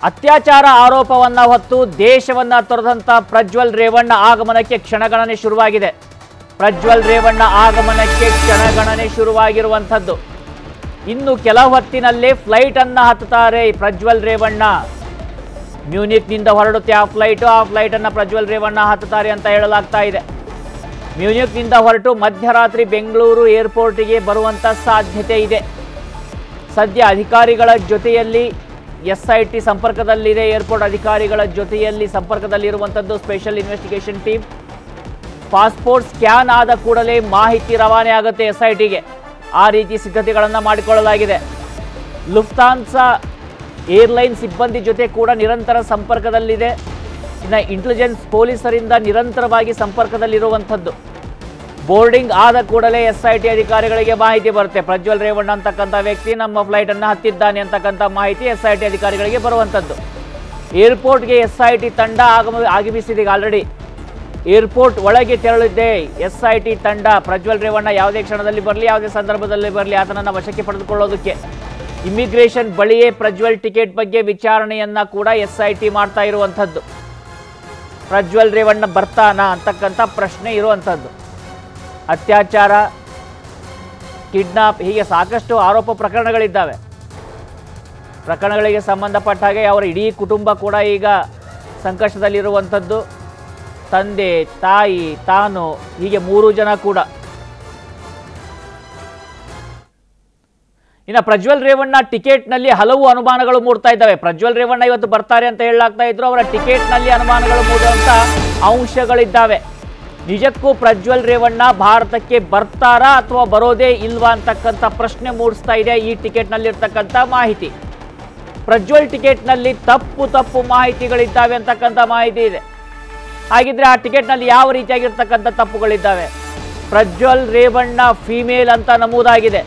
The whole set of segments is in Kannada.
ಅತ್ಯಾಚಾರ ಆರೋಪವನ್ನ ಹೊತ್ತು ದೇಶವನ್ನ ತೊರೆದಂತ ಪ್ರಜ್ವಲ್ ರೇವಣ್ಣ ಆಗಮನಕ್ಕೆ ಕ್ಷಣಗಣನೆ ಶುರುವಾಗಿದೆ ಪ್ರಜ್ವಲ್ ರೇವಣ್ಣ ಆಗಮನಕ್ಕೆ ಕ್ಷಣಗಣನೆ ಶುರುವಾಗಿರುವಂಥದ್ದು ಇನ್ನು ಕೆಲ ಹೊತ್ತಿನಲ್ಲೇ ಫ್ಲೈಟ್ ಅನ್ನ ಹತ್ತುತ್ತಾರೆ ಈ ಪ್ರಜ್ವಲ್ ರೇವಣ್ಣ ಮ್ಯೂನಿಕ್ನಿಂದ ಹೊರಡುತ್ತೆ ಆ ಫ್ಲೈಟು ಆ ಫ್ಲೈಟನ್ನು ಪ್ರಜ್ವಲ್ ರೇವಣ್ಣ ಹತ್ತುತ್ತಾರೆ ಅಂತ ಹೇಳಲಾಗ್ತಾ ಇದೆ ಮ್ಯೂನಿಕ್ನಿಂದ ಹೊರಟು ಮಧ್ಯರಾತ್ರಿ ಬೆಂಗಳೂರು ಏರ್ಪೋರ್ಟಿಗೆ ಬರುವಂಥ ಸಾಧ್ಯತೆ ಇದೆ ಸದ್ಯ ಅಧಿಕಾರಿಗಳ ಜೊತೆಯಲ್ಲಿ ಎಸ್ ಐ ಟಿ ಸಂಪರ್ಕದಲ್ಲಿದೆ ಏರ್ಪೋರ್ಟ್ ಅಧಿಕಾರಿಗಳ ಜೊತೆಯಲ್ಲಿ ಸಂಪರ್ಕದಲ್ಲಿರುವಂಥದ್ದು special investigation team passport scan ಆದ ಕೂಡಲೇ ಮಾಹಿತಿ ರವಾನೆ ಆಗುತ್ತೆ ಎಸ್ ಐ ಟಿಗೆ ಆ ರೀತಿ ಸಿದ್ಧತೆಗಳನ್ನು ಮಾಡಿಕೊಳ್ಳಲಾಗಿದೆ ಲುಫ್ತಾನ್ಸಾ ಏರ್ಲೈನ್ ಸಿಬ್ಬಂದಿ ಜೊತೆ ಕೂಡ ನಿರಂತರ ಸಂಪರ್ಕದಲ್ಲಿದೆ ಇನ್ನು ಇಂಟೆಲಿಜೆನ್ಸ್ ಪೊಲೀಸರಿಂದ ನಿರಂತರವಾಗಿ ಸಂಪರ್ಕದಲ್ಲಿರುವಂಥದ್ದು ಬೋರ್ಡಿಂಗ್ ಆದ ಕೂಡಲೇ ಎಸ್ ಐ ಟಿ ಅಧಿಕಾರಿಗಳಿಗೆ ಮಾಹಿತಿ ಬರುತ್ತೆ ಪ್ರಜ್ವಲ್ ರೇವಣ್ಣ ಅಂತಕ್ಕಂಥ ವ್ಯಕ್ತಿ ನಮ್ಮ ಫ್ಲೈಟನ್ನು ಹತ್ತಿದ್ದಾನೆ ಅಂತಕ್ಕಂಥ ಮಾಹಿತಿ ಎಸ್ ಐ ಟಿ ಅಧಿಕಾರಿಗಳಿಗೆ ಬರುವಂಥದ್ದು ಏರ್ಪೋರ್ಟ್ಗೆ ಎಸ್ ಐ ಟಿ ತಂಡ ಆಗಮ ಆಗಮಿಸಿದೆ ಈಗ ಆಲ್ರೆಡಿ ಏರ್ಪೋರ್ಟ್ ಒಳಗೆ ತೆರಳಿದ್ದೆ ಎಸ್ ಐ ಟಿ ತಂಡ ಪ್ರಜ್ವಲ್ ರೇವಣ್ಣ ಯಾವುದೇ ಕ್ಷಣದಲ್ಲಿ ಬರಲಿ ಯಾವುದೇ ಸಂದರ್ಭದಲ್ಲಿ ಬರಲಿ ಆತನನ್ನು ವಶಕ್ಕೆ ಪಡೆದುಕೊಳ್ಳೋದಕ್ಕೆ ಇಮಿಗ್ರೇಷನ್ ಬಳಿಯೇ ಪ್ರಜ್ವಲ್ ಟಿಕೆಟ್ ಬಗ್ಗೆ ವಿಚಾರಣೆಯನ್ನ ಕೂಡ ಎಸ್ ಐ ಟಿ ಮಾಡ್ತಾ ಇರುವಂಥದ್ದು ಪ್ರಜ್ವಲ್ ರೇವಣ್ಣ ಬರ್ತಾನ ಅಂತಕ್ಕಂಥ ಪ್ರಶ್ನೆ ಇರುವಂಥದ್ದು ಅತ್ಯಾಚಾರ ಕಿಡ್ನಾಪ್ ಹೀಗೆ ಸಾಕಷ್ಟು ಆರೋಪ ಪ್ರಕರಣಗಳಿದ್ದಾವೆ ಪ್ರಕರಣಗಳಿಗೆ ಸಂಬಂಧಪಟ್ಟ ಹಾಗೆ ಅವರ ಇಡೀ ಕುಟುಂಬ ಕೂಡ ಈಗ ಸಂಕಷ್ಟದಲ್ಲಿರುವಂಥದ್ದು ತಂದೆ ತಾಯಿ ತಾನು ಹೀಗೆ ಮೂರು ಜನ ಕೂಡ ಇನ್ನು ಪ್ರಜ್ವಲ್ ರೇವಣ್ಣ ಟಿಕೆಟ್ನಲ್ಲಿ ಹಲವು ಅನುಮಾನಗಳು ಮೂಡ್ತಾ ಇದ್ದಾವೆ ಪ್ರಜ್ವಲ್ ರೇವಣ್ಣ ಇವತ್ತು ಬರ್ತಾರೆ ಅಂತ ಹೇಳಲಾಗ್ತಾ ಇದ್ರು ಅವರ ಟಿಕೆಟ್ನಲ್ಲಿ ಅನುಮಾನಗಳು ಮೂಡುವಂತ ಅಂಶಗಳಿದ್ದಾವೆ ನಿಜಕ್ಕೂ ಪ್ರಜ್ವಲ್ ರೇವಣ್ಣ ಭಾರತಕ್ಕೆ ಬರ್ತಾರಾ ಅಥವಾ ಬರೋದೇ ಇಲ್ವಾ ಅಂತಕ್ಕಂಥ ಪ್ರಶ್ನೆ ಮೂಡಿಸ್ತಾ ಇದೆ ಈ ಟಿಕೆಟ್ನಲ್ಲಿರ್ತಕ್ಕಂಥ ಮಾಹಿತಿ ಪ್ರಜ್ವಲ್ ಟಿಕೆಟ್ನಲ್ಲಿ ತಪ್ಪು ತಪ್ಪು ಮಾಹಿತಿಗಳಿದ್ದಾವೆ ಅಂತಕ್ಕಂಥ ಮಾಹಿತಿ ಇದೆ ಹಾಗಿದ್ರೆ ಆ ಟಿಕೆಟ್ನಲ್ಲಿ ಯಾವ ರೀತಿಯಾಗಿರ್ತಕ್ಕಂಥ ತಪ್ಪುಗಳಿದ್ದಾವೆ ಪ್ರಜ್ವಲ್ ರೇವಣ್ಣ ಫಿಮೇಲ್ ಅಂತ ನಮೂದಾಗಿದೆ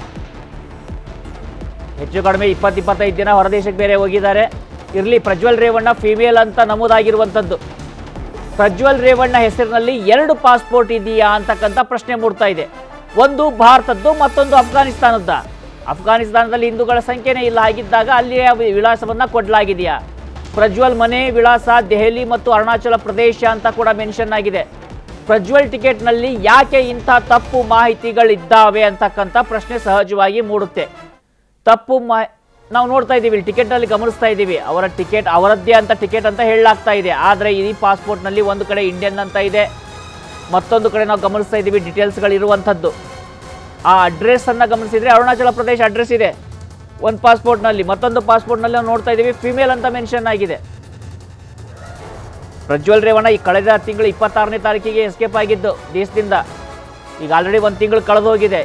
ಹೆಚ್ಚು ಕಡಿಮೆ ಇಪ್ಪತ್ತು ಇಪ್ಪತ್ತೈದು ದಿನ ಹೊರದೇಶಕ್ಕೆ ಬೇರೆ ಹೋಗಿದ್ದಾರೆ ಇರಲಿ ಪ್ರಜ್ವಲ್ ರೇವಣ್ಣ ಫಿಮೇಲ್ ಅಂತ ನಮೂದಾಗಿರುವಂಥದ್ದು ಪ್ರಜ್ವಲ್ ರೇವಣ್ಣ ಹೆಸರಿನಲ್ಲಿ ಎರಡು ಪಾಸ್ಪೋರ್ಟ್ ಇದೆಯಾ ಅಂತಕ್ಕಂಥ ಪ್ರಶ್ನೆ ಮೂಡ್ತಾ ಇದೆ ಒಂದು ಭಾರತದ್ದು ಮತ್ತೊಂದು ಅಫ್ಘಾನಿಸ್ತಾನದ್ದ ಅಫ್ಘಾನಿಸ್ತಾನದಲ್ಲಿ ಹಿಂದೂಗಳ ಸಂಖ್ಯೆನೇ ಇಲ್ಲ ಆಗಿದ್ದಾಗ ಅಲ್ಲಿಯ ವಿಳಾಸವನ್ನ ಕೊಡಲಾಗಿದೆಯಾ ಪ್ರಜ್ವಲ್ ಮನೆ ವಿಳಾಸ ದೆಹಲಿ ಮತ್ತು ಅರುಣಾಚಲ ಪ್ರದೇಶ ಅಂತ ಕೂಡ ಮೆನ್ಷನ್ ಆಗಿದೆ ಪ್ರಜ್ವಲ್ ಟಿಕೆಟ್ನಲ್ಲಿ ಯಾಕೆ ಇಂಥ ತಪ್ಪು ಮಾಹಿತಿಗಳಿದ್ದಾವೆ ಅಂತಕ್ಕಂಥ ಪ್ರಶ್ನೆ ಸಹಜವಾಗಿ ಮೂಡುತ್ತೆ ತಪ್ಪು ಮಾ ನಾವು ನೋಡ್ತಾ ಇದ್ದೀವಿ ಇಲ್ಲಿ ಟಿಕೆಟ್ನಲ್ಲಿ ಗಮನಿಸ್ತಾ ಇದ್ದೀವಿ ಅವರ ಟಿಕೆಟ್ ಅವರದ್ದೇ ಅಂತ ಟಿಕೆಟ್ ಅಂತ ಹೇಳಲಾಗ್ತಾ ಇದೆ ಆದರೆ ಈ ಪಾಸ್ಪೋರ್ಟ್ನಲ್ಲಿ ಒಂದು ಕಡೆ ಇಂಡಿಯನ್ ಅಂತ ಇದೆ ಮತ್ತೊಂದು ಕಡೆ ನಾವು ಗಮನಿಸ್ತಾ ಇದ್ದೀವಿ ಡೀಟೇಲ್ಸ್ಗಳಿರುವಂಥದ್ದು ಆ ಅಡ್ರೆಸ್ಸನ್ನು ಗಮನಿಸಿದರೆ ಅರುಣಾಚಲ ಪ್ರದೇಶ ಅಡ್ರೆಸ್ ಇದೆ ಒಂದು ಪಾಸ್ಪೋರ್ಟ್ನಲ್ಲಿ ಮತ್ತೊಂದು ಪಾಸ್ಪೋರ್ಟ್ನಲ್ಲಿ ನಾವು ನೋಡ್ತಾ ಇದ್ದೀವಿ ಫಿಮೇಲ್ ಅಂತ ಮೆನ್ಷನ್ ಆಗಿದೆ ಪ್ರಜ್ವಲ್ ರೇವಣ್ಣ ಈ ಕಳೆದ ತಿಂಗಳು ಇಪ್ಪತ್ತಾರನೇ ತಾರೀಕಿಗೆ ಎಸ್ಕೇಪ್ ಆಗಿದ್ದು ದೇಶದಿಂದ ಈಗ ಆಲ್ರೆಡಿ ಒಂದು ತಿಂಗಳು ಕಳೆದು ಹೋಗಿದೆ